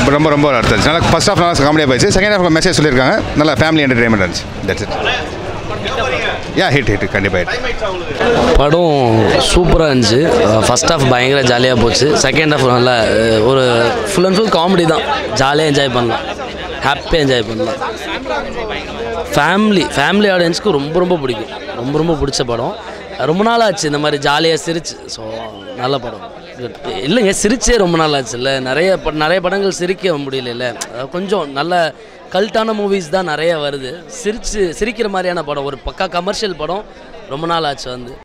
ரொம்ப ரொம்ப நல்லா இருந்துச்சு நல்லா ஃபஸ்ட் ஆஃப் நல்லா காமெடியாக போயிடுச்சு செகண்ட் ஹாஃப் மெசேஜ் சொல்லியிருக்காங்க நல்லா ஃபேமிலி என்டர்டைன்மெண்ட் இருந்துச்சு that's it yeah hit hit கண்டிப்பாக ஹிட் படம் சூப்பராக இருந்துச்சு ஃபஸ்ட் ஹாஃப் பயங்கர ஜாலியாக போச்சு செகண்ட் ஹாஃப் நல்லா அஹ், ஒரு ஃபுல் அண்ட் ஃபுல் காமெடி தான் ஜாலியாக என்ஜாய் பண்ணலாம் ஹாப்பியாக என்ஜாய் பண்ணலாம் ஃபேமிலி ஃபேமிலி ஆடியன்ஸ்க்கு ரொம்ப ரொம்ப பிடிக்கும் ரொம்ப ரொம்ப பிடிச்ச படம் ரொம்ப நாள் ஆச்சு இந்த மாதிரி ஜாலியாக சிரிச்சு ஸோ நல்ல படம் Good. இல்லைங்க சிரிச்சே ரொம்ப நாள் ஆச்சு இல்லை நிறைய ப நிறைய படங்கள் சிரிக்க முடியல கொஞ்சம் நல்ல கல்ட்டான மூவிஸ் தான் நிறைய வருது சிரிச்சு சிரிக்கிற மாதிரியான படம் ஒரு பக்கா கமர்ஷியல் படம் ரொம்ப நாள் ஆச்சு வந்து